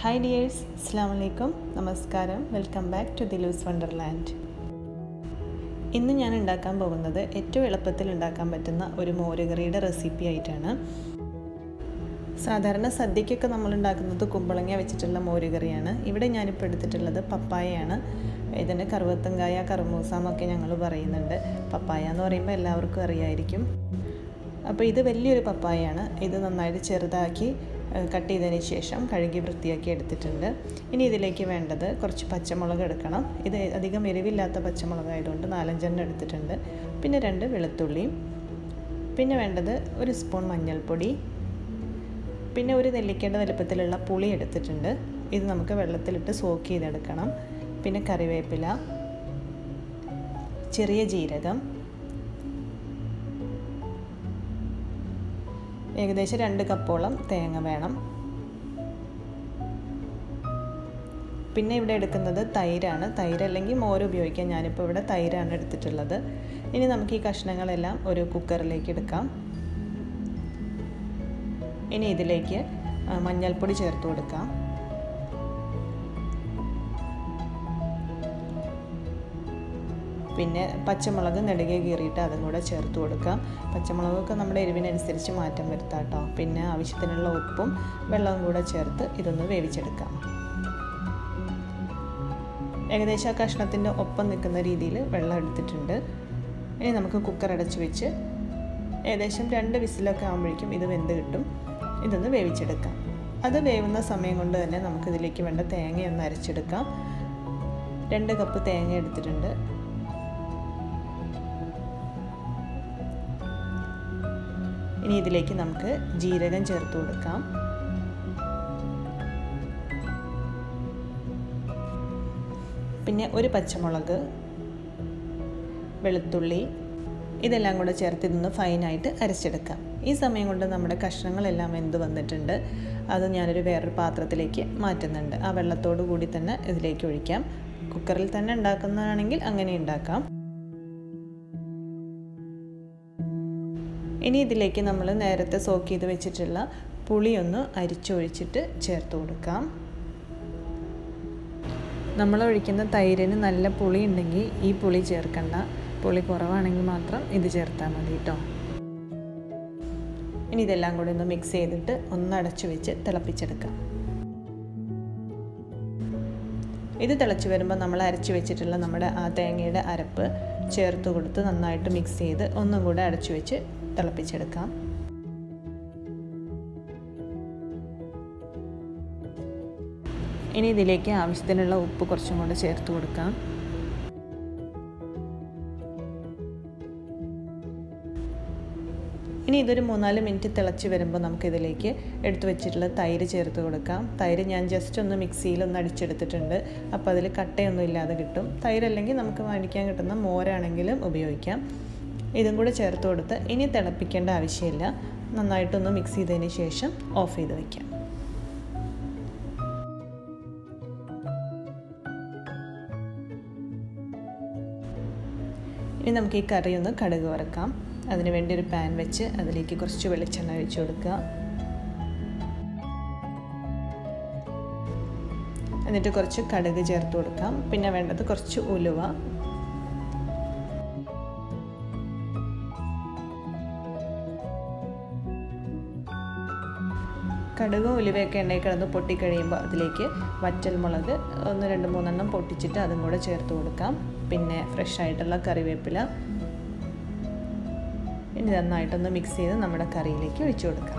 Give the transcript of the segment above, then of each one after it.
hi dears അസ്സാം വലൈക്കും നമസ്കാരം welcome back to Dilu's wonderland ഇന്ന് ഞാൻ ഉണ്ടാക്കാൻ പോകുന്നത് ഏറ്റവും എളുപ്പത്തിൽ ഉണ്ടാക്കാൻ പറ്റുന്ന ഒരു മോരുകറിയുടെ റെസിപ്പി ആയിട്ടാണ് സാധാരണ സദ്യക്കൊക്കെ നമ്മൾ ഉണ്ടാക്കുന്നത് കുമ്പളങ്ങ വെച്ചിട്ടുള്ള മോരുകറിയാണ് ഇവിടെ ഞാനിപ്പോൾ എടുത്തിട്ടുള്ളത് പപ്പായയാണ് ഇതിന് കറുവത്തങ്കായ കറുമൂസ എന്നൊക്കെ ഞങ്ങൾ പറയുന്നുണ്ട് പപ്പായ എന്ന് പറയുമ്പോൾ എല്ലാവർക്കും അറിയായിരിക്കും അപ്പോൾ ഇത് വലിയൊരു പപ്പായയാണ് ഇത് നന്നായിട്ട് ചെറുതാക്കി കട്ട് ചെയ്തതിന് ശേഷം കഴുകി വൃത്തിയാക്കി എടുത്തിട്ടുണ്ട് ഇനി ഇതിലേക്ക് വേണ്ടത് കുറച്ച് പച്ചമുളക് എടുക്കണം ഇത് അധികം എരിവില്ലാത്ത പച്ചമുളക് ആയതുകൊണ്ട് നാലഞ്ചെണ്ണം എടുത്തിട്ടുണ്ട് പിന്നെ രണ്ട് വെളുത്തുള്ളിയും പിന്നെ വേണ്ടത് ഒരു സ്പൂൺ മഞ്ഞൾപ്പൊടി പിന്നെ ഒരു നെല്ലിക്കേണ്ട വലുപ്പത്തിലുള്ള പുളി എടുത്തിട്ടുണ്ട് ഇത് നമുക്ക് വെള്ളത്തിലിട്ട് സോക്ക് ചെയ്തെടുക്കണം പിന്നെ കറിവേപ്പില ചെറിയ ജീരകം ഏകദേശം രണ്ട് കപ്പോളം തേങ്ങ വേണം പിന്നെ ഇവിടെ എടുക്കുന്നത് തൈരാണ് തൈര് അല്ലെങ്കിൽ മോര് ഉപയോഗിക്കാം ഞാനിപ്പോൾ ഇവിടെ തൈരാണ് എടുത്തിട്ടുള്ളത് ഇനി നമുക്ക് ഈ കഷ്ണങ്ങളെല്ലാം ഒരു കുക്കറിലേക്ക് എടുക്കാം ഇനി ഇതിലേക്ക് മഞ്ഞൾപ്പൊടി ചേർത്ത് കൊടുക്കാം പിന്നെ പച്ചമുളക് നെടുകെ കീറിയിട്ട് അതും കൂടെ ചേർത്ത് കൊടുക്കാം പച്ചമുളകൊക്കെ നമ്മുടെ എരിവിനനുസരിച്ച് മാറ്റം വരുത്താം കേട്ടോ പിന്നെ ആവശ്യത്തിനുള്ള ഉപ്പും വെള്ളവും കൂടെ ചേർത്ത് ഇതൊന്ന് വേവിച്ചെടുക്കാം ഏകദേശം ആ കഷ്ണത്തിൻ്റെ ഒപ്പം നിൽക്കുന്ന രീതിയിൽ വെള്ളം എടുത്തിട്ടുണ്ട് ഇനി നമുക്ക് കുക്കർ അടച്ച് വെച്ച് ഏകദേശം രണ്ട് വിസിലൊക്കെ ആകുമ്പോഴേക്കും ഇത് വെന്ത് കിട്ടും ഇതൊന്ന് വേവിച്ചെടുക്കാം അത് വേവുന്ന സമയം കൊണ്ട് തന്നെ നമുക്കിതിലേക്ക് വേണ്ട തേങ്ങ ഒന്ന് അരച്ചെടുക്കാം രണ്ട് കപ്പ് തേങ്ങ എടുത്തിട്ടുണ്ട് ഇനി ഇതിലേക്ക് നമുക്ക് ജീരകം ചേർത്ത് കൊടുക്കാം പിന്നെ ഒരു പച്ചമുളക് വെളുത്തുള്ളി ഇതെല്ലാം കൂടെ ചേർത്ത് ഇതൊന്ന് ഫൈനായിട്ട് അരച്ചെടുക്കാം ഈ സമയം കൊണ്ട് നമ്മുടെ കഷ്ണങ്ങളെല്ലാം വെന്ത് വന്നിട്ടുണ്ട് അത് ഞാനൊരു വേറൊരു പാത്രത്തിലേക്ക് മാറ്റുന്നുണ്ട് ആ വെള്ളത്തോടു കൂടി തന്നെ ഇതിലേക്ക് ഒഴിക്കാം കുക്കറിൽ തന്നെ ഉണ്ടാക്കുന്നതാണെങ്കിൽ അങ്ങനെ ഉണ്ടാക്കാം ഇനി ഇതിലേക്ക് നമ്മൾ നേരത്തെ സോക്ക് ചെയ്ത് വെച്ചിട്ടുള്ള പുളിയൊന്ന് അരിച്ചൊഴിച്ചിട്ട് ചേർത്ത് കൊടുക്കാം നമ്മൾ ഒഴിക്കുന്ന തൈരിന് നല്ല പുളി ഉണ്ടെങ്കിൽ ഈ പുളി ചേർക്കണ്ട പുളി കുറവാണെങ്കിൽ മാത്രം ഇത് ചേർത്താൽ മതി കേട്ടോ ഇനി ഇതെല്ലാം കൂടി ഒന്ന് മിക്സ് ചെയ്തിട്ട് ഒന്ന് അടച്ചു വെച്ച് തിളപ്പിച്ചെടുക്കാം ഇത് തിളച്ച് വരുമ്പോൾ നമ്മൾ അരച്ച് വെച്ചിട്ടുള്ള നമ്മുടെ ആ തേങ്ങയുടെ അരപ്പ് ചേർത്ത് കൊടുത്ത് നന്നായിട്ട് മിക്സ് ചെയ്ത് ഒന്നും കൂടെ അടച്ചു വെച്ച് തിളപ്പിച്ചെടുക്കാം ഇനി ഇതിലേക്ക് ആവശ്യത്തിനുള്ള ഉപ്പ് കുറച്ചും കൂടെ ചേർത്ത് കൊടുക്കാം ഇനി ഇതൊരു മൂന്നാല് മിനിറ്റ് തിളച്ച് വരുമ്പോൾ നമുക്കിതിലേക്ക് എടുത്തു വെച്ചിട്ടുള്ള തൈര് ചേർത്ത് കൊടുക്കാം തൈര് ഞാൻ ജസ്റ്റ് ഒന്ന് മിക്സിയിൽ ഒന്ന് അടിച്ചെടുത്തിട്ടുണ്ട് അപ്പോൾ അതിൽ കട്ടയൊന്നും ഇല്ലാതെ കിട്ടും തൈരല്ലെങ്കിൽ നമുക്ക് മേടിക്കാൻ കിട്ടുന്ന മോരാണെങ്കിലും ഉപയോഗിക്കാം ഇതും കൂടെ ചേർത്ത് കൊടുത്ത് ഇനി തിളപ്പിക്കേണ്ട ആവശ്യമില്ല നന്നായിട്ടൊന്ന് മിക്സ് ചെയ്തതിന് ശേഷം ഓഫ് ചെയ്ത് വയ്ക്കാം ഇനി നമുക്ക് ഈ കറി ഒന്ന് കടുക് വറക്കാം അതിന് വേണ്ടി ഒരു പാൻ വെച്ച് അതിലേക്ക് കുറച്ച് വെളിച്ചെണ്ണ ഒഴിച്ചു കൊടുക്കുക എന്നിട്ട് കുറച്ച് കടുക് ചേർത്ത് കൊടുക്കാം പിന്നെ വേണ്ടത് കുറച്ച് ഉലുവ കടുകും ഉലുവയൊക്കെ എണ്ണയിൽ കിടന്ന് പൊട്ടിക്കഴിയുമ്പോൾ അതിലേക്ക് വറ്റൽ മുളക് ഒന്ന് രണ്ട് മൂന്നെണ്ണം പൊട്ടിച്ചിട്ട് അതും കൂടെ ചേർത്ത് കൊടുക്കാം പിന്നെ ഫ്രഷ് ആയിട്ടുള്ള കറിവേപ്പില ഇനി നന്നായിട്ടൊന്ന് മിക്സ് ചെയ്ത് നമ്മുടെ കറിയിലേക്ക് ഒഴിച്ചു കൊടുക്കാം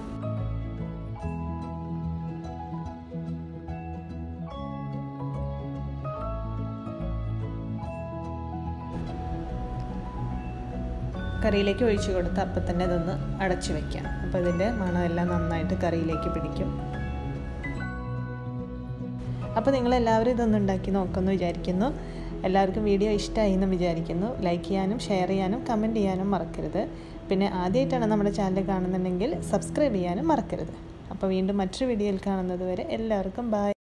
കറിയിലേക്ക് ഒഴിച്ചു കൊടുത്ത് അപ്പം തന്നെ ഇതൊന്ന് അടച്ചു വെക്കാം അപ്പോൾ ഇതിൻ്റെ മണമെല്ലാം നന്നായിട്ട് കറിയിലേക്ക് പിടിക്കും അപ്പോൾ നിങ്ങളെല്ലാവരും ഇതൊന്ന് ഉണ്ടാക്കി നോക്കുമെന്ന് വിചാരിക്കുന്നു എല്ലാവർക്കും വീഡിയോ ഇഷ്ടമായി എന്ന് വിചാരിക്കുന്നു ലൈക്ക് ചെയ്യാനും ഷെയർ ചെയ്യാനും കമൻറ്റ് ചെയ്യാനും മറക്കരുത് പിന്നെ ആദ്യമായിട്ടാണ് നമ്മുടെ ചാനൽ കാണുന്നുണ്ടെങ്കിൽ സബ്സ്ക്രൈബ് ചെയ്യാനും മറക്കരുത് അപ്പോൾ വീണ്ടും മറ്റൊരു വീഡിയോയിൽ കാണുന്നത് വരെ എല്ലാവർക്കും ബൈ